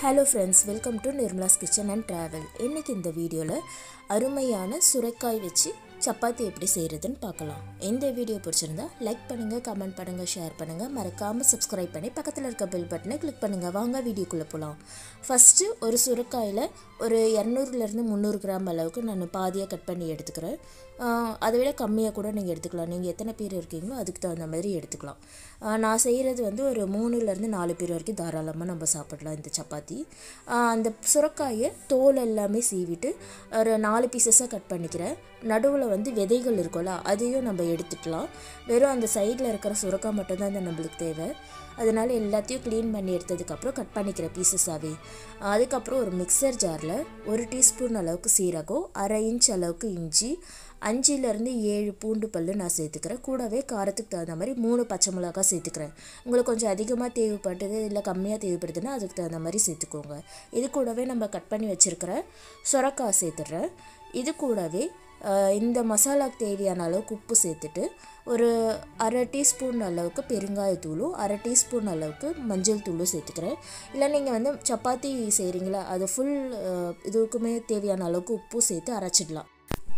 hello friends welcome to Nirmala's kitchen and travel இன்றைக்கி இந்த வீடியோவில் அருமையான சுரைக்காய் வச்சு சப்பாத்தி எப்படி செய்கிறதுன்னு பார்க்கலாம் இந்த வீடியோ பிடிச்சிருந்தா லைக் பண்ணுங்கள் கமெண்ட் பண்ணுங்கள் ஷேர் பண்ணுங்கள் மறக்காமல் சப்ஸ்கிரைப் பண்ணி பக்கத்தில் இருக்க பெல் பட்டனை கிளிக் பண்ணுங்கள் வாங்க வீடியோக்குள்ளே போகலாம் ஃபஸ்ட்டு ஒரு சுரைக்காயில் ஒரு இரநூறுலேருந்து முந்நூறு கிராம் அளவுக்கு நான் பாதியாக கட் பண்ணி எடுத்துக்கிறேன் ஆஹ் அதை விட கம்மியாக கூட நீங்கள் எடுத்துக்கலாம் நீங்கள் எத்தனை பேர் இருக்கீங்களோ அதுக்கு தகுந்த மாதிரி எடுத்துக்கலாம் ஆஹ் நான் செய்கிறது வந்து ஒரு மூணுலேருந்து நாலு பேர் வரைக்கும் தாராளமாக நம்ம சாப்பிடலாம் இந்த சப்பாத்தி ஆஹ் அந்த சுரக்காயை தோல் எல்லாமே சீவிட்டு ஒரு நாலு பீசஸாக கட் பண்ணிக்கிறேன் நடுவில் வந்து விதைகள் இருக்கும்ல அதையும் நம்ம எடுத்துக்கலாம் வெறும் அந்த சைடில் இருக்கிற சுரக்காய் மட்டும்தான் இந்த நம்மளுக்கு தேவை அதனால் எல்லாத்தையும் க்ளீன் பண்ணி எடுத்ததுக்கப்புறம் கட் பண்ணிக்கிற பீசஸாகவே அதுக்கப்புறம் ஒரு மிக்சர் ஜாரில் ஒரு டீஸ்பூன் அளவுக்கு சீரகம் அரை இன்ச் அளவுக்கு இஞ்சி அஞ்சுலேருந்து ஏழு பூண்டு பல் நான் சேர்த்துக்கிறேன் கூடவே காரத்துக்கு தகுந்த மாதிரி மூணு பச்சை மிளகா சேர்த்துக்கிறேன் உங்களுக்கு கொஞ்சம் அதிகமாக தேவைப்படுது இல்லை கம்மியாக தேவைப்படுதுன்னா அதுக்கு தகுந்த மாதிரி சேர்த்துக்கோங்க இது கூடவே நம்ம கட் பண்ணி வச்சுருக்கிற சுரக்காய் சேர்த்துட்றேன் இது கூடவே ஆஹ், இந்த மசாலாக்கு தேவையான அளவுக்கு உப்பு சேர்த்துட்டு ஒரு அரை டீஸ்பூன் அளவுக்கு பெருங்காயத்தூளும் அரை டீஸ்பூன் அளவுக்கு மஞ்சள் தூளும் சேர்த்துக்கிறேன் இல்லை நீங்கள் வந்து சப்பாத்தி செய்கிறீங்களா அது ஃபுல் இதுக்குமே தேவையான அளவுக்கு உப்பும் சேர்த்து அரைச்சிடலாம்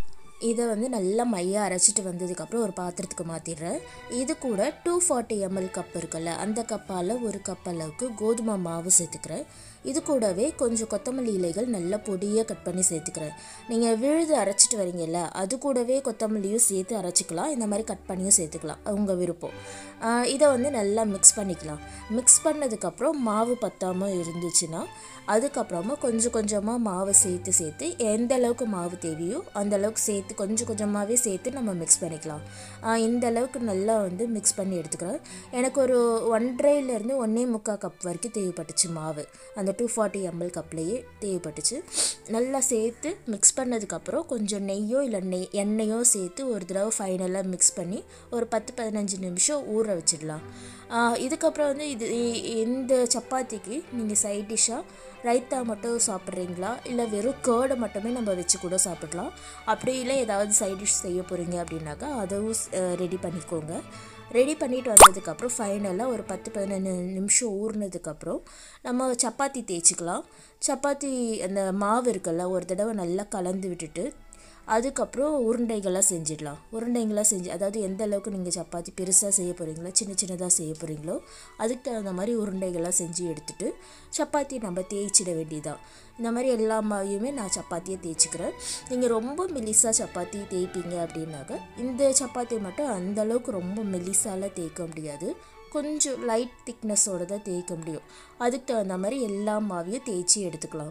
இதை வந்து நல்லா மையாக அரைச்சிட்டு வந்ததுக்கப்புறம் ஒரு பாத்திரத்துக்கு மாற்றிடுறேன் இது கூட டூ ஃபார்ட்டி எம்எல் கப் இருக்குல்ல அந்த கப்பால் ஒரு கப் அளவுக்கு கோதுமை மாவு சேர்த்துக்கிறேன் இது கூடவே கொஞ்சம் கொத்தமல்லி இலைகள் நல்லா பொடியாக கட் பண்ணி சேர்த்துக்கிறேன் நீங்கள் விழுது அரைச்சிட்டு வரீங்கல்ல அது கூடவே கொத்தமல்லியும் சேர்த்து அரைச்சிக்கலாம் இந்த மாதிரி கட் பண்ணியும் சேர்த்துக்கலாம் உங்கள் விருப்பம் ஆஹ் இதை வந்து நல்லா மிக்ஸ் பண்ணிக்கலாம் மிக்ஸ் பண்ணதுக்கப்புறம் மாவு பத்தாமல் இருந்துச்சுன்னா அதுக்கப்புறமா கொஞ்சம் கொஞ்சமாக மாவை சேர்த்து சேர்த்து எந்த அளவுக்கு மாவு தேவையோ அந்த அளவுக்கு சேர்த்து கொஞ்சம் கொஞ்சமாகவே சேர்த்து நம்ம மிக்ஸ் பண்ணிக்கலாம் ஆஹ் இந்த அளவுக்கு நல்லா வந்து மிக்ஸ் பண்ணி எடுத்துக்கிறேன் எனக்கு ஒரு ஒன்றரைலேருந்து ஒன்றே முக்கால் கப் வரைக்கும் தேவைப்பட்டுச்சு மாவு அந்த டூ ஃபார்ட்டி எம்எல் கப்லேயே தேவைப்பட்டுச்சு நல்லா சேர்த்து மிக்ஸ் பண்ணதுக்கப்புறம் கொஞ்சம் நெய்யோ இல்லை நெய் எண்ணெயோ சேர்த்து ஒரு தடவை ஃபைனலாக மிக்ஸ் பண்ணி ஒரு பத்து பதினஞ்சு நிமிஷம் ஊற வச்சிடலாம் ஆஹ் இதுக்கப்புறம் வந்து இது இ- இந்த சப்பாத்திக்கு நீங்கள் சைட் டிஷ்ஷாக ரைத்தா மட்டும் சாப்பிட்றீங்களா இல்லை வெறும் கேர்டை மட்டுமே நம்ம வச்சு கூட சாப்பிடலாம் அப்படி இல்லை ஏதாவது சைட் டிஷ் செய்ய போகிறீங்க அப்படின்னாக்கா அதுவும் ரெடி பண்ணிக்கோங்க ரெடி பண்ணிட்டு வந்ததுக்கப்புறம் ஃபைனலாக ஒரு பத்து பதினஞ்சு நிமிஷம் ஊறினதுக்கப்புறம் நம்ம சப்பாத்தி தேய்ச்சிக்கலாம் சப்பாத்தி அந்த மாவு இருக்குல்ல ஒரு தடவை நல்லா கலந்து விட்டுட்டு அதுக்கப்புறம் உருண்டைகளாக செஞ்சிடலாம் உருண்டைகளாக செஞ்சு அதாவது எந்த அளவுக்கு நீங்கள் சப்பாத்தி பெருசாக செய்ய போகிறீங்களோ சின்ன சின்னதாக செய்ய போகிறீங்களோ அதுக்கு தகுந்த மாதிரி உருண்டைகளாக செஞ்சு எடுத்துட்டு சப்பாத்தி நம்ம தேய்ச்சிட வேண்டியதான் இந்த மாதிரி எல்லா மாவையுமே நான் சப்பாத்தியை தேய்ச்சிக்கிறேன் நீங்கள் ரொம்ப மெலிசாக சப்பாத்தி தேய்ப்பீங்க அப்படின்னாக்க இந்த சப்பாத்தி மட்டும் அந்த அளவுக்கு ரொம்ப மெலிசால தேய்க்க முடியாது கொஞ்சம் லைட் திக்னஸோட தான் தேய்க்க முடியும் அதுக்கு தகுந்த மாதிரி எல்லா மாவையும் தேய்ச்சி எடுத்துக்கலாம்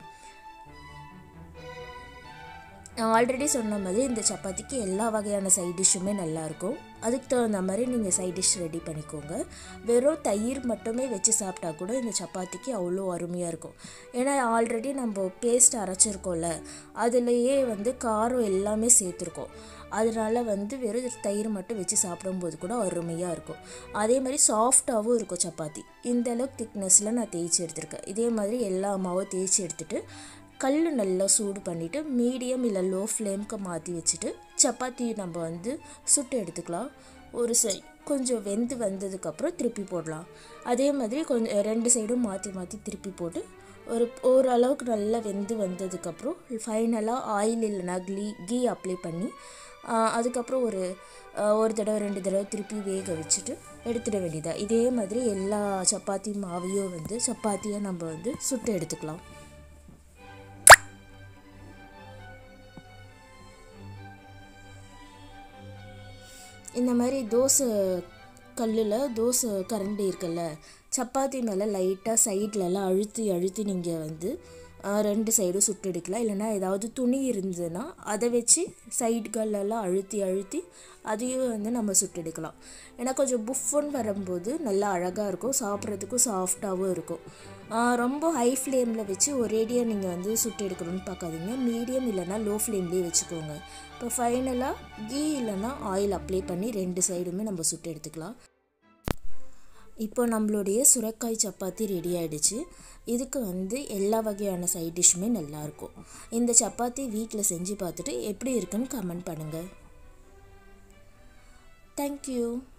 நான் ஆல்ரெடி சொன்ன மாதிரி இந்த சப்பாத்திக்கு எல்லா வகையான சைட் டிஷ்ஷுமே நல்லாயிருக்கும் அதுக்கு தகுந்த மாதிரி நீங்கள் சைட் டிஷ் ரெடி பண்ணிக்கோங்க வெறும் தயிர் மட்டுமே வச்சு சாப்பிட்டா கூட இந்த சப்பாத்திக்கு அவ்வளோ அருமையாக இருக்கும் ஏன்னா ஆல்ரெடி நம்ம பேஸ்ட் அரைச்சிருக்கோம்ல அதுலேயே வந்து காரம் எல்லாமே சேர்த்துருக்கோம் அதனால வந்து வெறும் தயிர் மட்டும் வச்சு சாப்பிடும்போது கூட அருமையாக இருக்கும் அதே மாதிரி சாஃப்டாகவும் இருக்கும் சப்பாத்தி இந்த அளவுக்கு திக்னஸில் நான் தேய்ச்சி எடுத்திருக்கேன் இதே மாதிரி எல்லா மாவும் தேய்ச்சி எடுத்துட்டு கல் நல்லா சூடு பண்ணிவிட்டு மீடியம் இல்லை லோ ஃப்ளேம்க்கு மாற்றி வச்சுட்டு சப்பாத்தி நம்ம வந்து சுட்டு எடுத்துக்கலாம் ஒரு சைட் கொஞ்சம் வெந்து வந்ததுக்கப்புறம் திருப்பி போடலாம் அதே மாதிரி கொஞ்சம் ரெண்டு சைடும் மாற்றி மாற்றி திருப்பி போட்டு ஒரு ஓரளவுக்கு நல்லா வெந்து வந்ததுக்கப்புறம் ஃபைனலாக ஆயில் இல்லைனா கீ கீ அப்ளை பண்ணி ஆஹ், அதுக்கப்புறம் ஒரு ஆஹ், ஒரு தடவை ரெண்டு தடவை திருப்பி வேக வச்சுட்டு எடுத்துட வேண்டியதா இதே மாதிரி எல்லா சப்பாத்தி மாவையும் வந்து சப்பாத்தியாக நம்ம வந்து சுட்டு எடுத்துக்கலாம் இந்த மாதிரி தோசை கல்லில் தோசை கரண்டி இருக்குல்ல சப்பாத்தி மேலே லைட்டாக சைட்லலாம் அழுத்தி அழுத்தி நீங்கள் வந்து ஆ, ரெண்டு சைடும் சுட்டு எடுக்கலாம் இல்லைன்னா ஏதாவது துணி இருந்ததுன்னா அதை வச்சு சைடுகளெல்லாம் அழுத்தி அழுத்தி அதையும் வந்து நம்ம சுட்டு எடுக்கலாம் ஏன்னா கொஞ்சம் புஃப்னு வரும்போது நல்லா அழகாக இருக்கும் சாப்பிட்றதுக்கும் சாஃப்டாகவும் இருக்கும் ஆ, ரொம்ப ஹை ஃப்ளேமில் வச்சு ஒரேடியாக நீங்கள் வந்து சுட்டு எடுக்கணும்னு பார்க்காதீங்க மீடியம் இல்லைன்னா லோ ஃப்ளேம்லேயே வச்சுக்கோங்க இப்போ ஃபைனலாக கீ இல்லைன்னா ஆயில் அப்ளை பண்ணி ரெண்டு சைடுமே நம்ம சுட்டு எடுத்துக்கலாம் இப்போ நம்மளுடைய சுரைக்காய் சப்பாத்தி ரெடி ஆயிடுச்சு இதுக்கு வந்து எல்லா வகையான சைட் டிஷ்ஷுமே நல்லாயிருக்கும் இந்த சப்பாத்தி வீட்டில் செஞ்சு பார்த்துட்டு எப்படி இருக்குன்னு கமெண்ட் பண்ணுங்கள் தேங்க்யூ